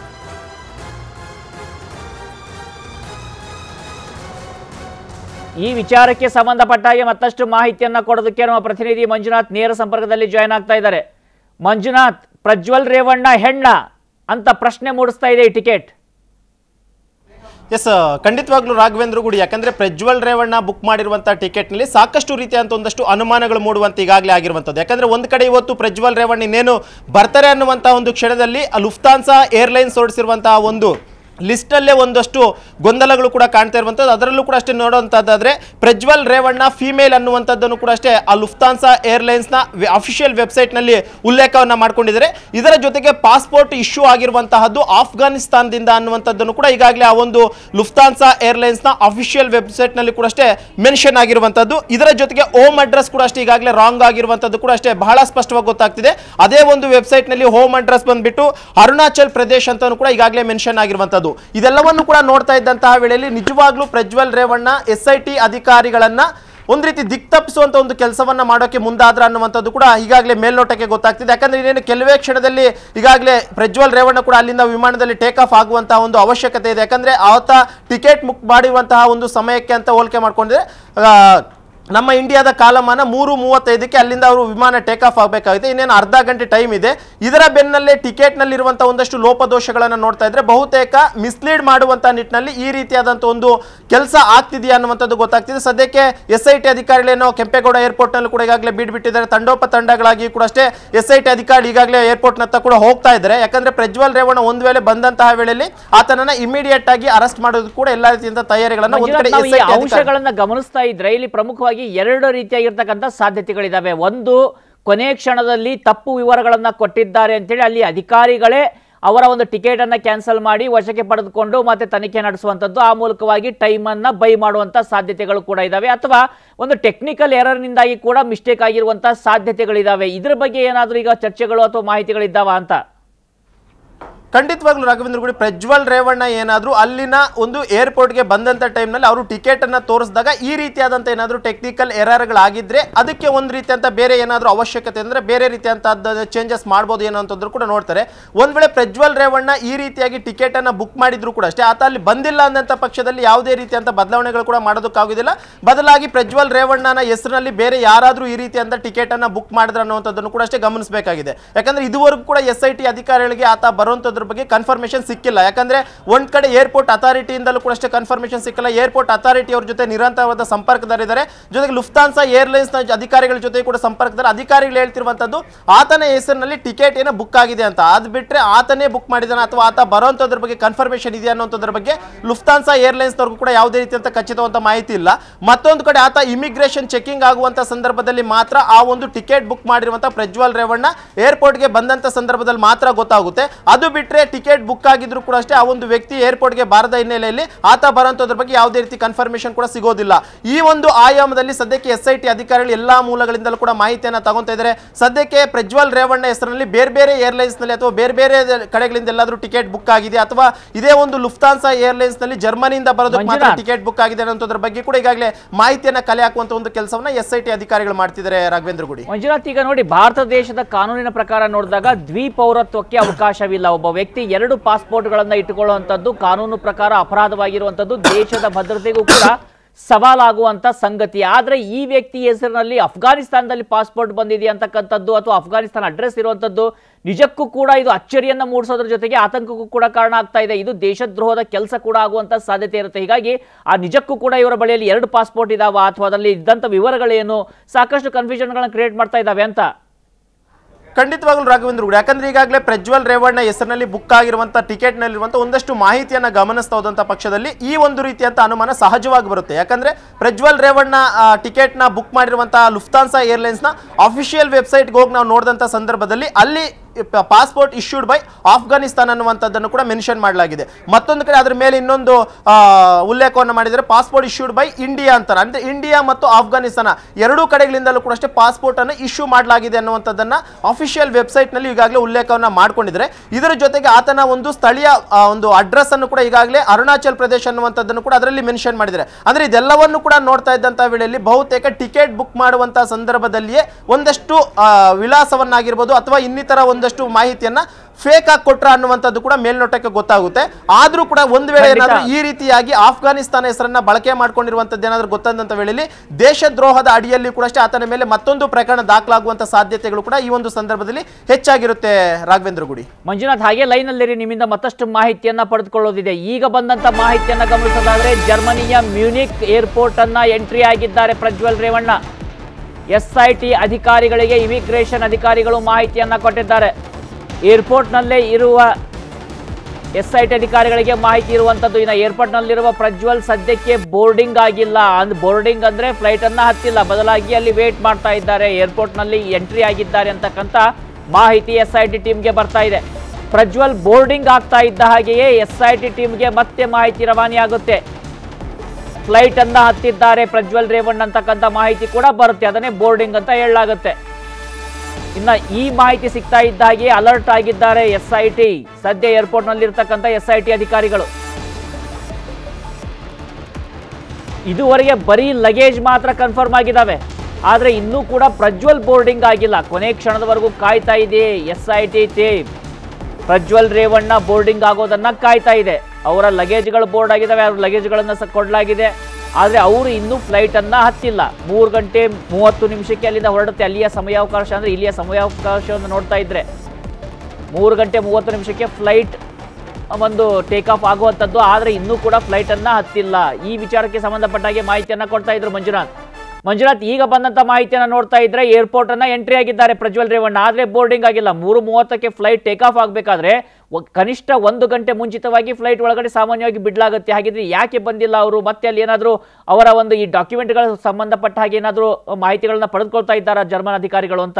ಈ ವಿಚಾರಕ್ಕೆ ಸಂಬಂಧಪಟ್ಟ ಹಾಗೆ ಮತ್ತಷ್ಟು ಮಾಹಿತಿಯನ್ನ ಕೊಡೋದಕ್ಕೆ ನಮ್ಮ ಪ್ರತಿನಿಧಿ ಮಂಜುನಾಥ್ ನೇರ ಸಂಪರ್ಕದಲ್ಲಿ ಜಾಯ್ನ್ ಆಗ್ತಾ ಇದ್ದಾರೆ ಮಂಜುನಾಥ್ ಪ್ರಜ್ವಲ್ ರೇವಣ್ಣ ಹೆಣ್ಣ ಅಂತ ಪ್ರಶ್ನೆ ಮೂಡಿಸ್ತಾ ಇದೆ ಈ ಟಿಕೆಟ್ ಎಸ್ ಖಂಡಿತವಾಗ್ಲೂ ರಾಘವೇಂದ್ರ ಗುಡಿ ಯಾಕಂದ್ರೆ ಪ್ರಜ್ವಲ್ ರೇವಣ್ಣ ಬುಕ್ ಮಾಡಿರುವಂತಹ ಟಿಕೆಟ್ನಲ್ಲಿ ಸಾಕಷ್ಟು ರೀತಿಯಂತ ಒಂದಷ್ಟು ಅನುಮಾನಗಳು ಮೂಡುವಂತ ಈಗಾಗಲೇ ಆಗಿರುವಂಥದ್ದು ಯಾಕಂದ್ರೆ ಒಂದು ಕಡೆ ಇವತ್ತು ಪ್ರಜ್ವಲ್ ರೇವಣ್ಣ ಇನ್ನೇನು ಬರ್ತಾರೆ ಅನ್ನುವಂತಹ ಒಂದು ಕ್ಷಣದಲ್ಲಿ ಆ ಲುಫ್ತಾನ್ಸಾ ಏರ್ಲೈನ್ಸ್ ಹೊರಡಿಸಿರುವಂತಹ ಒಂದು ಲಿಸ್ಟಲ್ಲೇ ಒಂದಷ್ಟು ಗೊಂದಲಗಳು ಕೂಡ ಕಾಣ್ತಾ ಇರುವಂಥದ್ದು ಅದರಲ್ಲೂ ಕೂಡ ಅಷ್ಟೇ ನೋಡುವಂಥದ್ದಾದ್ರೆ ಪ್ರಜ್ವಲ್ ರೇವಣ್ಣ ಫಿಮೇಲ್ ಅನ್ನುವಂಥದ್ದನ್ನು ಕೂಡ ಅಷ್ಟೇ ಆ ಲುಫ್ತಾನ್ಸಾ ಏರ್ಲೈನ್ಸ್ನ ಅಫಿಷಿಯಲ್ ವೆಬ್ಸೈಟ್ನಲ್ಲಿ ಉಲ್ಲೇಖವನ್ನು ಮಾಡ್ಕೊಂಡಿದ್ದಾರೆ ಇದರ ಜೊತೆಗೆ ಪಾಸ್ಪೋರ್ಟ್ ಇಶ್ಯೂ ಆಗಿರುವಂತಹದ್ದು ಆಫ್ಘಾನಿಸ್ತಾನದಿಂದ ಅನ್ನುವಂಥದ್ದನ್ನು ಕೂಡ ಈಗಾಗಲೇ ಆ ಒಂದು ಲುಫ್ತಾನ್ಸಾ ಏರ್ಲೈನ್ಸ್ನ ಅಫಿಷಿಯಲ್ ವೆಬ್ಸೈಟ್ನಲ್ಲಿ ಕೂಡ ಅಷ್ಟೇ ಮೆನ್ಷನ್ ಆಗಿರುವಂಥದ್ದು ಇದರ ಜೊತೆಗೆ ಹೋಮ್ ಅಡ್ರೆಸ್ ಕೂಡ ಅಷ್ಟೇ ಈಗಾಗಲೇ ರಾಂಗ್ ಆಗಿರುವಂಥದ್ದು ಕೂಡ ಅಷ್ಟೇ ಬಹಳ ಸ್ಪಷ್ಟವಾಗಿ ಗೊತ್ತಾಗ್ತಿದೆ ಅದೇ ಒಂದು ವೆಬ್ಸೈಟ್ನಲ್ಲಿ ಹೋಮ್ ಅಡ್ರೆಸ್ ಬಂದ್ಬಿಟ್ಟು ಅರುಣಾಚಲ್ ಪ್ರದೇಶ್ ಅಂತಾನು ಕೂಡ ಈಗಾಗಲೇ ಮೆನ್ಷನ್ ಆಗಿರುವಂಥದ್ದು ಇದೆಲ್ಲವನ್ನು ಕೂಡ ನೋಡ್ತಾ ಇದ್ದಂತಹ ವೇಳೆಯಲ್ಲಿ ನಿಜವಾಗ್ಲೂ Prajwal Revanna S I T ಅಧಿಕಾರಿಗಳನ್ನ ಒಂದು ರೀತಿ ದಿಕ್ ತಪ್ಪಿಸುವಂತ ಒಂದು ಕೆಲಸವನ್ನ ಮಾಡೋಕೆ ಮುಂದಾದ್ರ ಅನ್ನುವಂಥದ್ದು ಕೂಡ ಈಗಾಗಲೇ ಮೇಲ್ನೋಟಕ್ಕೆ ಗೊತ್ತಾಗ್ತಿದೆ ಯಾಕಂದ್ರೆ ಇನ್ನೇನು ಕೆಲವೇ ಕ್ಷಣದಲ್ಲಿ ಈಗಾಗಲೇ ಪ್ರಜ್ವಲ್ ರೇವಣ್ಣ ಕೂಡ ಅಲ್ಲಿಂದ ವಿಮಾನದಲ್ಲಿ ಟೇಕ್ ಆಫ್ ಆಗುವಂತಹ ಒಂದು ಅವಶ್ಯಕತೆ ಇದೆ ಯಾಕಂದ್ರೆ ಆತ ಟಿಕೆಟ್ ಬುಕ್ ಮಾಡಿರುವಂತಹ ಒಂದು ಸಮಯಕ್ಕೆ ಅಂತ ಹೋಲಿಕೆ ಮಾಡ್ಕೊಂಡಿದ್ರೆ ಆ, ನಮ್ಮ ಇಂಡಿಯಾದ ಕಾಲಮಾನ ಮೂರು ಮೂವತ್ತೈದಕ್ಕೆ ಅಲ್ಲಿಂದ ಅವರು ವಿಮಾನ ಟೇಕ್ ಆಫ್ ಆಗಬೇಕಾಗುತ್ತೆ ಇನ್ನೇನು ಅರ್ಧ ಗಂಟೆ ಟೈಮ್ ಇದೆ ಇದರ ಬೆನ್ನಲ್ಲೇ ಟಿಕೆಟ್ನಲ್ಲಿರುವಂಥ ಒಂದಷ್ಟು ಲೋಪದೋಷಗಳನ್ನು ನೋಡ್ತಾ ಇದ್ರೆ ಬಹುತೇಕ ಮಿಸ್ಲೀಡ್ ಮಾಡುವಂಥ ನಿಟ್ಟಿನಲ್ಲಿ ಈ ರೀತಿಯಾದಂಥ ಒಂದು ಕೆಲಸ ಆಗ್ತಿದೆಯಾ ಅನ್ನುವಂಥದ್ದು ಗೊತ್ತಾಗ್ತಿದೆ ಸದ್ಯಕ್ಕೆ ಎಸ್ ಐ ಟಿ ಅಧಿಕಾರಿಗಳೇನೋ ಕೆಂಪೇಗೌಡ ಏರ್ಪೋರ್ಟ್ನಲ್ಲಿ ಕೂಡ ಈಗಾಗಲೇ ಬಿಟ್ಬಿಟ್ಟಿದ್ದಾರೆ ತಂಡೋಪ ತಂಡಗಳಾಗಿ ಕೂಡ ಅಷ್ಟೇ ಎಸ್ ಐ ಟಿ ಅಧಿಕಾರಿ ಈಗಾಗಲೇ ಏರ್ಪೋರ್ಟ್ನತ್ತ ಕೂಡ ಹೋಗ್ತಾ ಇದ್ದಾರೆ ಯಾಕಂದ್ರೆ ಪ್ರಜ್ವಲ್ ರೇವಣ್ಣ ಒಂದು ವೇಳೆ ಬಂದಂತಹ ವೇಳೆಯಲ್ಲಿ ಆತನನ್ನ ಇಮಿಡಿಯೇಟ್ ಆಗಿ ಅರೆಸ್ಟ್ ಮಾಡೋದು ಕೂಡ ಎಲ್ಲ ರೀತಿಯಿಂದ ತಯಾರಿಗಳನ್ನ ಒಂದ್ ಕಡೆ ಮಂಜುನಾಥ್, ನಾವು SIT ಈ ಅಧಿಕಾರಿ- ಅಂಶಗಳನ್ನ ಗಮನಿಸ್ತಾ ಇದ್ರೆ ಇಲ್ಲಿ ಪ್ರಮುಖವಾಗಿ ಎರಡು ರೀತಿಯಾಗಿರ್ತಕ್ಕಂಥ ಸಾಧ್ಯತೆಗಳಿದಾವೆ ಒಂದು ಕೊನೆ ಕ್ಷಣದಲ್ಲಿ ತಪ್ಪು ವಿವರಗಳನ್ನ ಕೊಟ್ಟಿದ್ದಾರೆ ಅಂತೇಳಿ ಅಲ್ಲಿ ಅಧಿಕಾರಿಗಳೇ ಅವರ ಒಂದು ಟಿಕೆಟ್ ಅನ್ನ ಕ್ಯಾನ್ಸಲ್ ಮಾಡಿ ವಶಕ್ಕೆ ಪಡೆದುಕೊಂಡು ಮತ್ತೆ ತನಿಖೆ ನಡೆಸುವಂತದ್ದು ಆ ಮೂಲಕವಾಗಿ ಟೈಮ್ ಅನ್ನ ಬೈ ಮಾಡುವಂತ ಸಾಧ್ಯತೆಗಳು ಕೂಡ ಇದಾವೆ ಅಥವಾ ಒಂದು ಟೆಕ್ನಿಕಲ್ ಎರರ್ ನಿಂದಾಗಿ ಕೂಡ ಮಿಸ್ಟೇಕ್ ಆಗಿರುವಂತಹ ಸಾಧ್ಯತೆಗಳಿದಾವೆ ಇದ್ರ ಬಗ್ಗೆ ಏನಾದ್ರೂ ಈಗ ಚರ್ಚೆಗಳು ಅಥವಾ ಮಾಹಿತಿಗಳಿದ್ದಾವ ಅಂತ ಖಂಡಿತವಾಗ್ಲೂ ರಾಘವೇಂದ್ರ ಗುಡಿ ಪ್ರಜ್ವಲ್ ರೇವಣ್ಣ ಏನಾದರೂ ಅಲ್ಲಿನ ಒಂದು ಏರ್ಪೋರ್ಟ್ಗೆ ಬಂದಂಥ ಟೈಮ್ನಲ್ಲಿ ಅವರು ಟಿಕೆಟನ್ನು ತೋರಿಸಿದಾಗ ಈ ರೀತಿಯಾದಂಥ ಏನಾದರೂ ಟೆಕ್ನಿಕಲ್ ಎರರ್ಗಳಾಗಿದ್ದರೆ ಅದಕ್ಕೆ ಒಂದು ರೀತಿಯಂತ ಬೇರೆ ಏನಾದರೂ ಅವಶ್ಯಕತೆ ಅಂದರೆ ಬೇರೆ ರೀತಿಯಂಥದ್ದು ಚೇಂಜಸ್ ಮಾಡ್ಬೋದು ಏನೋ ಅಂತಂದ್ರು ಕೂಡ ನೋಡ್ತಾರೆ ಒಂದು ವೇಳೆ ಪ್ರಜ್ವಲ್ ರೇವಣ್ಣ ಈ ರೀತಿಯಾಗಿ ಟಿಕೆಟನ್ನು ಬುಕ್ ಮಾಡಿದ್ರು ಕೂಡ ಅಷ್ಟೇ ಆತ ಅಲ್ಲಿ ಬಂದಿಲ್ಲ ಅಂದಂಥ ಪಕ್ಷದಲ್ಲಿ ಯಾವುದೇ ರೀತಿಯಂಥ ಬದಲಾವಣೆಗಳು ಕೂಡ ಮಾಡೋದಕ್ಕಾಗೋದಿಲ್ಲ ಬದಲಾಗಿ ಪ್ರಜ್ವಲ್ ರೇವಣ್ಣನ ಹೆಸರಿನಲ್ಲಿ ಬೇರೆ ಯಾರಾದರೂ ಈ ರೀತಿಯಂಥ ಟಿಕೆಟನ್ನು ಬುಕ್ ಮಾಡಿದ್ರೆ ಅನ್ನುವಂಥದ್ದನ್ನು ಕೂಡ ಅಷ್ಟೇ ಗಮನಿಸಬೇಕಾಗಿದೆ ಯಾಕಂದ್ರೆ ಇದುವರೆಗೂ ಕೂಡ ಎಸ್ ಐ ಟಿ ಅಧಿಕಾರಿಗಳಿಗೆ ಆತ ಬರುವಂಥದ್ರ ಬಗ್ಗೆ ಕನ್ಫರ್ಮೇಷನ್ ಸಿಕ್ಕಿಲ್ಲ ಯಾಕಂದ್ರೆ ಒಂದ್ ಕಡೆ ಏರ್ಪೋರ್ಟ್ ಅಥಾರಿಟಿಯಿಂದಲೂ ಕೂಡ ಅಷ್ಟೇ ಕನ್ಫರ್ಮೇಷನ್ ಸಿಕ್ಕಿಲ್ಲ ಏರ್ಪೋರ್ಟ್ ಅಥಾರಿಟಿ ಅವ್ರ ಜೊತೆ ನಿರಂತರವಾದ ಸಂಪರ್ಕದಲ್ಲಿದ್ದಾರೆ ಜೊತೆಗೆ ಲುಫ್ತಾನ್ಸಾ ಏರ್ಲೈನ್ಸ್ ನ ಅಧಿಕಾರಿಗಳ ಜೊತೆ ಕೂಡ ಸಂಪರ್ಕದಲ್ಲಿ ಅಧಿಕಾರಿಗಳು ಹೇಳ್ತಿರುವಂತದ್ದು ಆತನ ಹೆಸರಿನಲ್ಲಿ ಟಿಕೆಟ್ ಏನೋ ಬುಕ್ ಆಗಿದೆ ಅಂತ ಅದ್ ಬಿಟ್ರೆ ಆತನೇ ಬುಕ್ ಮಾಡಿದಾನೆ ಅಥವಾ ಆತ ಬರೋಂಥದ್ರ ಬಗ್ಗೆ ಕನ್ಫರ್ಮೇಷನ್ ಇದೆ ಅನ್ನೋಂಥದ್ರ ಬಗ್ಗೆ ಲುಫ್ತಾನ್ಸಾ ಏರ್ಲೈನ್ಸ್ ನವರೆಗೂ ಕೂಡ ಯಾವುದೇ ರೀತಿಯಂತ ಖಚಿತವಂತ ಮಾಹಿತಿ ಇಲ್ಲ ಮತ್ತೊಂದು ಕಡೆ ಆತ ಇಮಿಗ್ರೇಷನ್ ಚೆಕಿಂಗ್ ಆಗುವಂತ ಸಂದರ್ಭದಲ್ಲಿ ಮಾತ್ರ ಆ ಒಂದು ಟಿಕೆಟ್ ಬುಕ್ ಮಾಡಿರುವಂತ ಪ್ರಜ್ವಲ್ ರೇವಣ್ಣ ಏರ್ಪೋರ್ಟ್ಗೆ ಬಂದಂತ ಸಂದರ್ಭದಲ್ಲಿ ಮಾತ್ರ ಗೊತ್ತಾಗುತ್ತೆ ಅದು ಬಿಟ್ರೆ ಟಿಕೆಟ್ ಬುಕ್ ಆಗಿದ್ರು ಕೂಡ ಅಷ್ಟೇ ಆ ಒಂದು ವ್ಯಕ್ತಿ ಏರ್ಪೋರ್ಟ್ಗೆ ಬಾರದ ಹಿನ್ನೆಲೆಯಲ್ಲಿ ಆತ ಬರೋಂಥದ್ರ ಬಗ್ಗೆ ಯಾವುದೇ ರೀತಿ ಕನ್ಫರ್ಮೇಷನ್ ಕೂಡ ಸಿಗೋದಿಲ್ಲ ಈ ಒಂದು ಆಯಾಮದಲ್ಲಿ ಸದ್ಯಕ್ಕೆ ಎಸ್ ಐ ಟಿ ಅಧಿಕಾರಿಗಳು ಎಲ್ಲಾ ಮೂಲಗಳಿಂದಲೂ ಕೂಡ ಮಾಹಿತಿಯನ್ನ ತಗೊಂತಾ ಇದ್ದಾರೆ ಸದ್ಯಕ್ಕೆ ಪ್ರಜ್ವಲ್ ರೇವಣ್ಣ ಹೆಸರಿನಲ್ಲಿ ಬೇರೆ ಬೇರೆ ಏರ್ಲೈನ್ಸ್ ನಲ್ಲಿ ಅಥವಾ ಬೇರೆ ಬೇರೆ ಕಡೆಗಳಿಂದ ಎಲ್ಲಾದ್ರೂ ಟಿಕೆಟ್ ಬುಕ್ ಆಗಿದೆ ಅಥವಾ ಇದೇ ಒಂದು ಲುಫ್ತಾನ್ಸಾ ಏರ್ಲೈನ್ಸ್ ನಲ್ಲಿ ಜರ್ಮನಿಯಿಂದ ಬರೋದಕ್ಕೆ ಮಾತ್ರ ಮಂಜುನಾಥ್. ಟಿಕೆಟ್ ಬುಕ್ ಆಗಿದೆ ಅನ್ನೋದ್ರ ಬಗ್ಗೆ ಕೂಡ ಈಗಾಗಲೇ ಮಾಹಿತಿಯನ್ನ ಕಲೆ ಹಾಕುವಂತ ಒಂದು ಕೆಲಸವನ್ನ ಎಸ್ ಐ ಟಿ ಅಧಿಕಾರಿಗಳು ಮಾಡ್ತಿದ್ದಾರೆ ರಾಘವೇಂದ್ರ ಗುಡಿ ಮಂಜುನಾಥ್ ಈಗ ನೋಡಿ ಭಾರತ ದೇಶದ ಕಾನೂನಿನ ಪ್ರಕಾರ ನೋಡಿದಾಗ ದ್ವಿಪೌರತ್ವಕ್ಕೆ ಅವಕಾಶವಿಲ್ಲ ಒಬ್ಬ ವ್ಯಕ್ತಿ ಎರಡು ಪಾಸ್ಪೋರ್ಟ್ಗಳನ್ನ ಇಟ್ಟುಕೊಳ್ಳುವಂಥದ್ದು ಕಾನೂನು ಪ್ರಕಾರ ಅಪರಾಧವಾಗಿರುವಂಥದ್ದು ದೇಶದ ಭದ್ರತೆಗೂ ಕೂಡ ಸವಾಲಾಗುವಂತ ಸಂಗತಿ ಆದ್ರೆ ಈ ವ್ಯಕ್ತಿ ಹೆಸರಿನಲ್ಲಿ ಅಫ್ಘಾನಿಸ್ತಾನದಲ್ಲಿ ಪಾಸ್ಪೋರ್ಟ್ ಬಂದಿದೆ ಅಂತಕ್ಕಂಥದ್ದು ಅಥವಾ ಅಫ್ಘಾನಿಸ್ತಾನ ಅಡ್ರೆಸ್ ಇರುವಂಥದ್ದು ನಿಜಕ್ಕೂ ಕೂಡ ಇದು ಅಚ್ಚರಿಯನ್ನ ಮೂಡಿಸೋದ್ರ ಜೊತೆಗೆ ಆತಂಕಕ್ಕೂ ಕೂಡ ಕಾರಣ ಆಗ್ತಾ ಇದೆ ಇದು ದೇಶದ್ರೋಹದ ಕೆಲಸ ಕೂಡ ಆಗುವಂತ ಸಾಧ್ಯತೆ ಇರುತ್ತೆ ಹೀಗಾಗಿ ಆ ನಿಜಕ್ಕೂ ಕೂಡ ಇವರ ಬಳಿಯಲ್ಲಿ ಎರಡು ಪಾಸ್ಪೋರ್ಟ್ ಇದಾವ ಅಥವಾ ಅದರಲ್ಲಿ ಇದ್ದಂಥ ವಿವರಗಳೇನು ಸಾಕಷ್ಟು ಕನ್ಫ್ಯೂಷನ್ಗಳನ್ನ ಕ್ರಿಯೇಟ್ ಮಾಡ್ತಾ ಇದ್ದಾವೆ ಅಂತ ಖಂಡಿತವಾಗ್ಲೂ ರಾಘವೇಂದ್ರ ಗುಡಿ ಯಾಕಂದ್ರೆ ಈಗಾಗಲೇ ಪ್ರಜ್ವಲ್ ರೇವಣ್ಣ ಹೆಸರಿನಲ್ಲಿ ಬುಕ್ ಆಗಿರುವಂಥ ಟಿಕೆಟ್ನಲ್ಲಿರುವಂಥ ಒಂದಷ್ಟು ಮಾಹಿತಿಯನ್ನು ಗಮನಿಸ್ತಾ ಹೋದಂಥ ಪಕ್ಷದಲ್ಲಿ ಈ ಒಂದು ರೀತಿಯಂಥ ಅನುಮಾನ ಸಹಜವಾಗಿ ಬರುತ್ತೆ ಯಾಕಂದ್ರೆ ಪ್ರಜ್ವಲ್ ರೇವಣ್ಣ ಆ, ಟಿಕೆಟ್ನ ಬುಕ್ ಮಾಡಿರುವಂಥ ಲುಫ್ತಾನ್ಸಾ ಏರ್ಲೈನ್ಸ್ನ ಅಫಿಷಿಯಲ್ ವೆಬ್ಸೈಟ್ಗೆ ಹೋಗಿ ನಾವು ನೋಡಿದಂಥ ಸಂದರ್ಭದಲ್ಲಿ ಅಲ್ಲಿ ಪಾಸ್ಪೋರ್ಟ್ ಇಶ್ಯೂಡ್ ಬೈ ಆಫ್ಘಾನಿಸ್ತಾನ್ ಅನ್ನುವಂಥದ್ದನ್ನು ಕೂಡ ಮೆನ್ಷನ್ ಮಾಡಲಾಗಿದೆ ಮತ್ತೊಂದು ಕಡೆ ಅದ್ರ ಮೇಲೆ ಇನ್ನೊಂದು ಆ, ಉಲ್ಲೇಖವನ್ನು ಮಾಡಿದರೆ ಪಾಸ್ಪೋರ್ಟ್ ಇಶ್ಯೂಡ್ ಬೈ ಇಂಡಿಯಾ ಅಂತಾರೆ ಅಂದ್ರೆ ಇಂಡಿಯಾ ಮತ್ತು ಆಫ್ಘಾನಿಸ್ತಾನ ಎರಡೂ ಕಡೆಗಳಿಂದಲೂ ಕೂಡ ಅಷ್ಟೇ ಪಾಸ್ಪೋರ್ಟ್ ಅನ್ನು ಇಶ್ಯೂ ಮಾಡಲಾಗಿದೆ ಅನ್ನುವಂಥದ್ದನ್ನ ಅಫಿಷಿಯಲ್ ವೆಬ್ಸೈಟ್ ನಲ್ಲಿ ಈಗಾಗಲೇ ಉಲ್ಲೇಖವನ್ನ ಮಾಡ್ಕೊಂಡಿದ್ದಾರೆ ಇದರ ಜೊತೆಗೆ ಆತನ ಒಂದು ಸ್ಥಳೀಯ ಆ, ಒಂದು ಅಡ್ರೆಸ್ ಅನ್ನು ಕೂಡ ಈಗಾಗಲೇ ಅರುಣಾಚಲ್ ಪ್ರದೇಶ ಅನ್ನುವಂಥದ್ದನ್ನು ಕೂಡ ಅದರಲ್ಲಿ ಮೆನ್ಷನ್ ಮಾಡಿದ್ದಾರೆ ಅಂದ್ರೆ ಇದೆಲ್ಲವನ್ನು ಕೂಡ ನೋಡ್ತಾ ಇದ್ದಂಥ ವೇಳೆಯಲ್ಲಿ ಬಹುತೇಕ ಟಿಕೆಟ್ ಬುಕ್ ಮಾಡುವಂತಹ ಸಂದರ್ಭದಲ್ಲಿಯೇ ಒಂದಷ್ಟು ಆ, ವಿಳಾಸವನ್ನಾಗಿರ್ಬೋದು ಅಥವಾ ಇನ್ನಿತರ ಒಂದಷ್ಟು ಮಾಹಿತಿಯನ್ನ ಫೇಕ್ ಆಗಿ ಕೊಟ್ರ ಅನ್ನುವಂಥದ್ದು ಕೂಡ ಮೇಲ್ನೋಟಕ್ಕೆ ಗೊತ್ತಾಗುತ್ತೆ ಆದ್ರೂ ಕೂಡ ಒಂದು ವೇಳೆ ಖಂಡಿತ. ಏನಾದ್ರೂ ಈ ರೀತಿಯಾಗಿ ಆಫ್ಘಾನಿಸ್ತಾನ ಹೆಸರನ್ನ ಬಳಕೆ ಮಾಡ್ಕೊಂಡಿರುವಂತದ್ದು ಏನಾದ್ರೂ ಗೊತ್ತಾದಂತ ವೇಳೆಯಲ್ಲಿ ದೇಶದ್ರೋಹದ ಅಡಿಯಲ್ಲಿ ಕೂಡ ಅಷ್ಟೇ ಆತನ ಮೇಲೆ ಮತ್ತೊಂದು ಪ್ರಕರಣ ದಾಖಲಾಗುವಂತ ಸಾಧ್ಯತೆಗಳು ಕೂಡ ಈ ಒಂದು ಸಂದರ್ಭದಲ್ಲಿ ಹೆಚ್ಚಾಗಿರುತ್ತೆ ರಾಘವೇಂದ್ರ ಗುಡಿ ಮಂಜುನಾಥ್ ಹಾಗೆ ಲೈನಲ್ಲಿರಿ ನಿಮ್ಮಿಂದ ಮತ್ತಷ್ಟು ಮಾಹಿತಿಯನ್ನ ಪಡೆದುಕೊಳ್ಳೋದಿದೆ ಈಗ ಬಂದಂತ ಮಾಹಿತಿಯನ್ನ ಗಮನಿಸೋದಾದ್ರೆ ಜರ್ಮನಿಯ ಮ್ಯೂನಿಕ್ ಏರ್ಪೋರ್ಟ್ ಅನ್ನ ಎಂಟ್ರಿ ಆಗಿದ್ದಾರೆ Prajwal Revanna S I T ಅಧಿಕಾರಿಗಳಿಗೆ ಇಮಿಗ್ರೇಷನ್ ಅಧಿಕಾರಿಗಳು ಮಾಹಿತಿಯನ್ನ ಕೊಟ್ಟಿದ್ದಾರೆ ಏರ್ಪೋರ್ಟ್ನಲ್ಲೇ ಇರುವ ಎಸ್ ಐ ಟಿ ಅಧಿಕಾರಿಗಳಿಗೆ ಮಾಹಿತಿ ಇರುವಂತದ್ದು ಇನ್ನು ಏರ್ಪೋರ್ಟ್ನಲ್ಲಿರುವ ಪ್ರಜ್ವಲ್ ಸದ್ಯಕ್ಕೆ ಬೋರ್ಡಿಂಗ್ ಆಗಿಲ್ಲ ಅಂದ್ ಬೋರ್ಡಿಂಗ್ ಅಂದ್ರೆ ಫ್ಲೈಟ್ ಅನ್ನ ಹತ್ತಿಲ್ಲ ಬದಲಾಗಿ ಅಲ್ಲಿ ವೇಟ್ ಮಾಡ್ತಾ ಇದ್ದಾರೆ ಏರ್ಪೋರ್ಟ್ನಲ್ಲಿ ಎಂಟ್ರಿ ಆಗಿದ್ದಾರೆ ಅಂತಕ್ಕಂಥ ಮಾಹಿತಿ ಎಸ್ ಐ ಟಿ ಟೀಮ್ಗೆ ಬರ್ತಾ ಇದೆ ಪ್ರಜ್ವಲ್ ಬೋರ್ಡಿಂಗ್ ಆಗ್ತಾ ಇದ್ದ ಹಾಗೆಯೇ ಎಸ್ ಐ ಟಿ ಟೀಮ್ಗೆ ಮತ್ತೆ ಮಾಹಿತಿ ರವಾನೆಯಾಗುತ್ತೆ ಫ್ಲೈಟ್ ಅನ್ನ ಹತ್ತಿದ್ದಾರೆ ಪ್ರಜ್ವಲ್ ರೇವಣ್ಣ ಅಂತಕ್ಕಂಥ ಮಾಹಿತಿ ಕೂಡ ಬರುತ್ತೆ ಅದನ್ನೇ ಬೋರ್ಡಿಂಗ್ ಅಂತ ಹೇಳಲಾಗುತ್ತೆ ಇನ್ನ ಈ ಮಾಹಿತಿ ಸಿಗ್ತಾ ಇದ್ದ ಹಾಗೆ ಅಲರ್ಟ್ ಆಗಿದ್ದಾರೆ ಎಸ್ ಐ ಟಿ ಸದ್ಯ ಏರ್ಪೋರ್ಟ್ ನಲ್ಲಿ ಇರ್ತಕ್ಕಂಥ ಎಸ್ ಐ ಟಿ ಅಧಿಕಾರಿಗಳು ಇದುವರೆಗೆ ಬರೀ ಲಗೇಜ್ ಮಾತ್ರ ಕನ್ಫರ್ಮ್ ಆಗಿದ್ದಾವೆ ಆದ್ರೆ ಇನ್ನೂ ಕೂಡ ಪ್ರಜ್ವಲ್ ಬೋರ್ಡಿಂಗ್ ಆಗಿಲ್ಲ ಕೊನೆ ಕ್ಷಣದವರೆಗೂ ಕಾಯ್ತಾ ಇದೆ S I T team Prajwal Revanna boarding ಆಗೋದನ್ನ ಕಾಯ್ತಾ ಇದೆ ಅವರ ಲಗೇಜ್ಗಳು ಬೋರ್ಡ್ ಆಗಿದ್ದಾವೆ ಅವ್ರ ಲಗೇಜ್ಗಳನ್ನ ಸಹ ಕೊಡಲಾಗಿದೆ ಆದರೆ ಅವರು ಇನ್ನೂ ಫ್ಲೈಟನ್ನು ಹತ್ತಿಲ್ಲ ಮೂರು ಗಂಟೆ ಮೂವತ್ತು ನಿಮಿಷಕ್ಕೆ ಅಲ್ಲಿಂದ ಹೊರಡುತ್ತೆ ಅಲ್ಲಿಯ ಸಮಯಾವಕಾಶ ಅಂದರೆ ಇಲ್ಲಿಯ ಸಮಯಾವಕಾಶವನ್ನು ನೋಡ್ತಾ ಇದ್ರೆ ಮೂರು ಗಂಟೆ ಮೂವತ್ತು ನಿಮಿಷಕ್ಕೆ ಫ್ಲೈಟ್ ಒಂದು ಟೇಕ್ ಆಫ್ ಆಗುವಂಥದ್ದು ಆದರೆ ಇನ್ನೂ ಕೂಡ ಫ್ಲೈಟನ್ನು ಹತ್ತಿಲ್ಲ ಈ ವಿಚಾರಕ್ಕೆ ಸಂಬಂಧಪಟ್ಟ ಹಾಗೆ ಮಾಹಿತಿಯನ್ನು ಕೊಡ್ತಾ ಇದ್ರು ಮಂಜುನಾಥ್ ಮಂಜುನಾಥ್ ಈಗ ಬಂದಂಥ ಮಾಹಿತಿಯನ್ನು ನೋಡ್ತಾ ಇದ್ರೆ ಏರ್ಪೋರ್ಟನ್ನು ಎಂಟ್ರಿ ಆಗಿದ್ದಾರೆ ಪ್ರಜ್ವಲ್ ರೇವಣ್ಣ ಆದರೆ ಬೋರ್ಡಿಂಗ್ ಆಗಿಲ್ಲ ಮೂರು ಮೂವತ್ತಕ್ಕೆ ಫ್ಲೈಟ್ ಟೇಕ್ ಆಫ್ ಆಗಬೇಕಾದ್ರೆ ಕನಿಷ್ಠ ಒಂದು ಗಂಟೆ ಮುಂಚಿತವಾಗಿ ಫ್ಲೈಟ್ ಒಳಗಡೆ ಸಾಮಾನ್ಯವಾಗಿ ಬಿಡಲಾಗುತ್ತೆ ಹಾಗಿದ್ರೆ ಯಾಕೆ ಬಂದಿಲ್ಲ ಅವರು ಮತ್ತೆ ಅಲ್ಲಿ ಏನಾದರೂ ಅವರ ಒಂದು ಈ ಡಾಕ್ಯುಮೆಂಟ್ಗಳ ಸಂಬಂಧಪಟ್ಟ ಹಾಗೆ ಏನಾದರೂ ಮಾಹಿತಿಗಳನ್ನ ಪಡೆದುಕೊಳ್ತಾ ಇದ್ದಾರಾ ಜರ್ಮನ್ ಅಧಿಕಾರಿಗಳು ಅಂತ